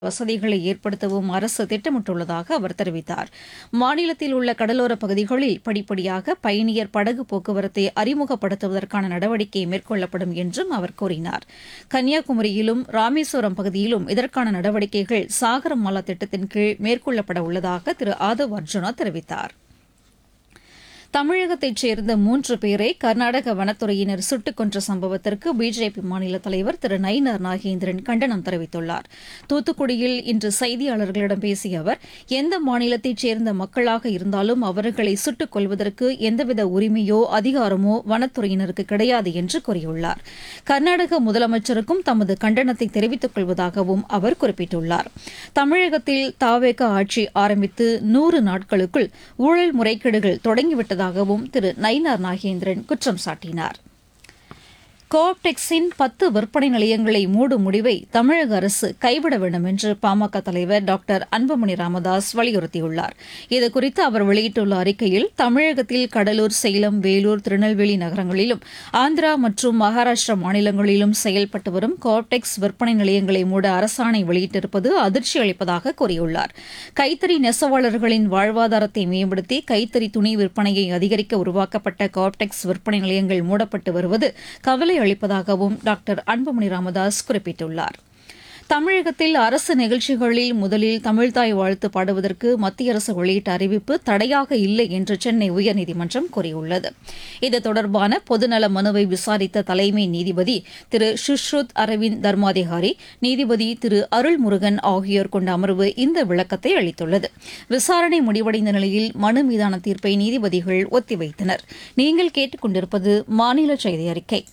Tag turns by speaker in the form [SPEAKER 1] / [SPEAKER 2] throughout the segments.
[SPEAKER 1] வசதிகளை ஏற்படுத்தவும் அரசு திட்டமிட்டுள்ளதாக அவர் தெரிவித்தார் மாநிலத்தில் உள்ள கடலோரப் பகுதிகளில் படிப்படியாக பயணியர் படகு போக்குவரத்தை அறிமுகப்படுத்துவதற்கான நடவடிக்கை மேற்கொள்ளப்படும் என்றும் அவர் கூறினார் கன்னியாகுமரியிலும் ராமேஸ்வரம் பகுதியிலும் இதற்கான நடவடிக்கைகள் சாகரமாலா திட்டத்தின் கீழ் மேற்கொள்ளப்பட உள்ளதாக திரு ஆதவ் அர்ஜுனா தெரிவித்தார் தமிழகத்தைச் சேர்ந்த மூன்று பேரை கர்நாடக வனத்துறையினர் சுட்டுக் கொன்ற சம்பவத்திற்கு பிஜேபி மாநில தலைவர் திரு நயினார் நாகேந்திரன் கண்டனம் தெரிவித்துள்ளார் தூத்துக்குடியில் இன்று செய்தியாளர்களிடம் பேசிய அவர் எந்த மாநிலத்தைச் சேர்ந்த மக்களாக இருந்தாலும் அவர்களை சுட்டுக் கொள்வதற்கு எந்தவித உரிமையோ அதிகாரமோ வனத்துறையினருக்கு கிடையாது என்று கூறியுள்ளார் கர்நாடக முதலமைச்சருக்கும் தமது கண்டனத்தை தெரிவித்துக் கொள்வதாகவும் அவர் குறிப்பிட்டுள்ளார் தமிழகத்தில் தாவேக ஆட்சி ஆரம்பித்து நூறு நாட்களுக்குள் ஊழல் முறைகேடுகள் தொடங்கிவிட்டதாகவும் திரு நயினார் நாகேந்திரன் குற்றம் சாட்டினார் கோஆப்டெக்ஸின் பத்து விற்பனை நிலையங்களை மூடும் முடிவை தமிழக அரசு கைவிட வேண்டும் என்று பாமக தலைவர் டாக்டர் அன்புமணி ராமதாஸ் வலியுறுத்தியுள்ளார் இதுகுறித்து அவர் வெளியிட்டுள்ள அறிக்கையில் தமிழகத்தில் கடலூர் சேலம் வேலூர் திருநெல்வேலி நகரங்களிலும் ஆந்திரா மற்றும் மகாராஷ்டிரா மாநிலங்களிலும் செயல்பட்டு வரும் கோஆப்டெக்ஸ் விற்பனை நிலையங்களை மூட அரசாணை வெளியிட்டிருப்பது அதிர்ச்சி அளிப்பதாக கூறியுள்ளார் கைத்தறி நெசவாளர்களின் வாழ்வாதாரத்தை மேம்படுத்தி கைத்தறி துணி விற்பனையை அதிகரிக்க உருவாக்கப்பட்ட கோஆப்டெக்ஸ் விற்பனை நிலையங்கள் மூடப்பட்டு வருவது கவலை அளிப்பதாகவும் டாக்டர் அன்புமணி ராமதாஸ் குறிப்பிட்டுள்ளார் தமிழகத்தில் அரசு நிகழ்ச்சிகளில் முதலில் தமிழ்தாய் வாழ்த்து பாடுவதற்கு மத்திய அரசு வெளியிட்ட அறிவிப்பு தடையாக இல்லை என்று சென்னை உயர்நீதிமன்றம் கூறியுள்ளது இது தொடர்பான பொதுநல மனுவை விசாரித்த தலைமை நீதிபதி திரு சுஷ்ருத் அரவிந்த் தர்மாதிகாரி நீதிபதி திரு அருள்முருகன் ஆகியோர் கொண்ட அமர்வு இந்த விளக்கத்தை அளித்துள்ளது விசாரணை முடிவடைந்த நிலையில் மனு மீதான தீர்ப்பை நீதிபதிகள் ஒத்திவைத்தனர் நீங்கள் கேட்டுக்கொண்டிருப்பது மாநில செய்தி அறிக்கை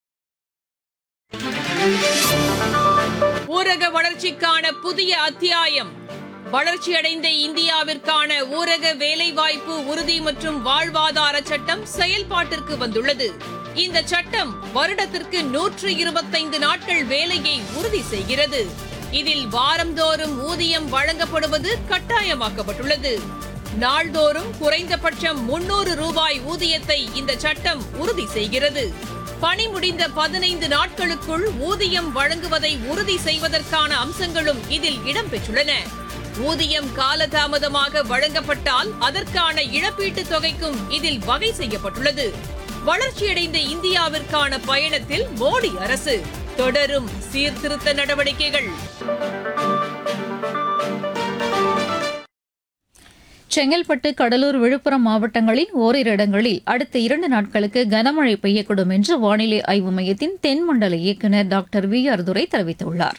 [SPEAKER 2] ஊரக வளர்ச்சிக்கான புதிய அத்தியாயம் வளர்ச்சியடைந்த இந்தியாவிற்கான ஊரக வேலைவாய்ப்பு உறுதி மற்றும் வாழ்வாதார சட்டம் செயல்பாட்டிற்கு வந்துள்ளது இந்த சட்டம் வருடத்திற்கு நூற்று இருபத்தைந்து நாட்கள் வேலையை உறுதி செய்கிறது இதில் வாரந்தோறும் ஊதியம் வழங்கப்படுவது கட்டாயமாக்கப்பட்டுள்ளது நாள்தோறும் குறைந்தபட்சம் முன்னூறு ரூபாய் ஊதியத்தை இந்த சட்டம் உறுதி செய்கிறது பணி முடிந்த பதினைந்து நாட்களுக்குள் ஊதியம் வழங்குவதை உறுதி செய்வதற்கான அம்சங்களும் இதில் இடம்பெற்றுள்ளன ஊதியம் காலதாமதமாக வழங்கப்பட்டால் அதற்கான இழப்பீட்டுத் தொகைக்கும் இதில் வகை செய்யப்பட்டுள்ளது வளர்ச்சியடைந்த இந்தியாவிற்கான பயணத்தில் மோடி அரசு தொடரும் சீர்திருத்த நடவடிக்கைகள்
[SPEAKER 1] செங்கல்பட்டு கடலூர் விழுப்புரம் மாவட்டங்களின் ஓரிரு இடங்களில் அடுத்த இரண்டு நாட்களுக்கு கனமழை பெய்யக்கூடும் என்று வானிலை ஆய்வு மையத்தின் தென்மண்டல இயக்குநர் டாக்டர் வி ஆர் துரை தெரிவித்துள்ளார்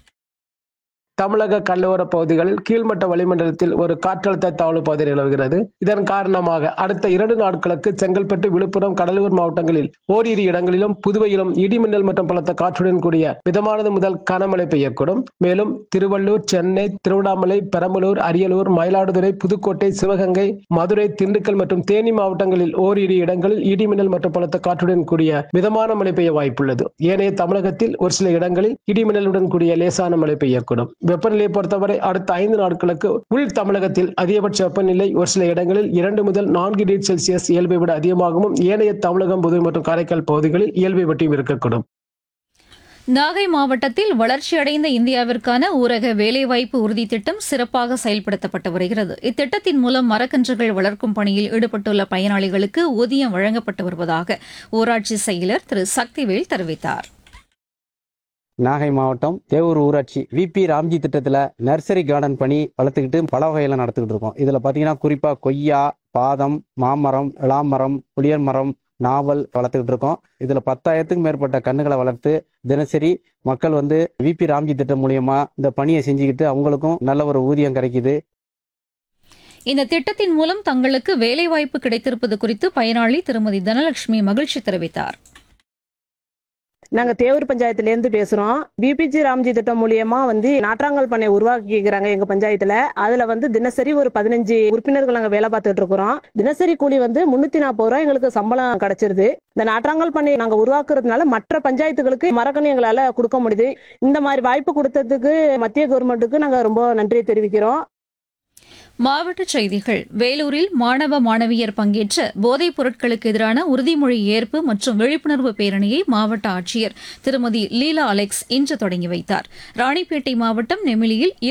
[SPEAKER 3] தமிழக கடலோர பகுதிகளில் கீழ்மட்ட வளிமண்டலத்தில் ஒரு காற்றழுத்த தாழ்வு பகுதி நிலவுகிறது இதன் காரணமாக அடுத்த இரண்டு நாட்களுக்கு செங்கல்பட்டு விழுப்புரம் கடலூர் மாவட்டங்களில் ஓரிரு இடங்களிலும் புதுவையிலும் இடிமின்னல் மற்றும் பலத்த காற்றுடன் கூடிய மிதமானது முதல் கனமழை பெய்யக்கூடும் மேலும் திருவள்ளூர் சென்னை திருவண்ணாமலை பெரம்பலூர் அரியலூர் மயிலாடுதுறை புதுக்கோட்டை சிவகங்கை மதுரை திண்டுக்கல் மற்றும் தேனி மாவட்டங்களில் ஓரிரு இடங்களில் இடிமின்னல் மற்றும் பலத்த காற்றுடன் கூடிய மிதமான மழை பெய்ய வாய்ப்புள்ளது ஏனைய தமிழகத்தில் ஒரு சில இடங்களில் இடிமின்னலுடன் கூடிய லேசான மழை பெய்யக்கூடும் வெப்பநிலையை பொறுத்தவரை அடுத்த ஐந்து நாட்களுக்கு உள் தமிழகத்தில் அதிகபட்ச வெப்பநிலை ஒரு சில இடங்களில் இரண்டு முதல் நான்கு டிகிரி செல்சியஸ் இயல்பை விட அதிகமாகவும் ஏனைய தமிழகம் புதுவை மற்றும் காரைக்கால் பகுதிகளில் இயல்பை வட்டியும் இருக்கக்கூடும்
[SPEAKER 1] நாகை மாவட்டத்தில் வளர்ச்சியடைந்த இந்தியாவிற்கான ஊரக வேலைவாய்ப்பு உறுதி திட்டம் சிறப்பாக செயல்படுத்தப்பட்டு வருகிறது இத்திட்டத்தின் மூலம் மரக்கன்றுகள் வளர்க்கும் பணியில் ஈடுபட்டுள்ள பயனாளிகளுக்கு ஊதியம் வழங்கப்பட்டு வருவதாக ஊராட்சி செயலர் திரு சக்திவேல் தெரிவித்தார்
[SPEAKER 4] நாகை மாவட்டம் தேவூர் ஊராட்சி விபி ராம்ஜி திட்டத்துல நர்சரி கார்டன் பணி வளர்த்துக்கிட்டு பல வகையில நடத்திக்கிட்டு இருக்கோம் இதுல பாத்தீங்கன்னா குறிப்பா கொய்யா பாதம் மாமரம் இளாமரம் புளியர் மரம் நாவல் வளர்த்துக்கிட்டு இருக்கோம் இதுல பத்தாயிரத்துக்கும் மேற்பட்ட கண்ணுகளை வளர்த்து தினசரி மக்கள் வந்து விபி ராம்ஜி திட்டம் மூலியமா இந்த பணியை செஞ்சுக்கிட்டு அவங்களுக்கும் நல்ல ஒரு ஊதியம் கிடைக்குது
[SPEAKER 1] இந்த திட்டத்தின் மூலம் தங்களுக்கு வேலைவாய்ப்பு கிடைத்திருப்பது குறித்து பயனாளி திருமதி தனலட்சுமி மகிழ்ச்சி தெரிவித்தார்
[SPEAKER 5] நாங்க தேவூர் பஞ்சாயத்துல இருந்து பேசுறோம் பிபிஜி ராம்ஜி திட்டம் மூலியமா வந்து நாற்றாங்கல் பண்ணை உருவாக்கிக்கிறாங்க எங்க பஞ்சாயத்துல அதுல வந்து தினசரி ஒரு பதினஞ்சு உறுப்பினர்கள் நாங்க வேலை பார்த்துட்டு இருக்கிறோம் தினசரி கூலி வந்து முன்னூத்தி நாற்பது ரூபாய் எங்களுக்கு சம்பளம் கிடைச்சிருது இந்த நாற்றாங்கல் பண்ணை நாங்க உருவாக்குறதுனால மற்ற பஞ்சாயத்துகளுக்கு மரக்கணி எங்களால கொடுக்க முடியுது இந்த மாதிரி வாய்ப்பு கொடுத்ததுக்கு மத்திய கவர்மெண்ட்டுக்கு நாங்க ரொம்ப நன்றியை தெரிவிக்கிறோம்
[SPEAKER 1] மாவட்டச் செய்திகள் வேலூரில் மாணவ மாணவியர் பங்கேற்ற போதைப் பொருட்களுக்கு எதிரான உறுதிமொழி ஏற்பு மற்றும் விழிப்புணர்வு பேரணியை மாவட்ட ஆட்சியர் திருமதி லீலா அலெக்ஸ் இன்று தொடங்கி வைத்தார் ராணிப்பேட்டை மாவட்டம் நெமிலியில்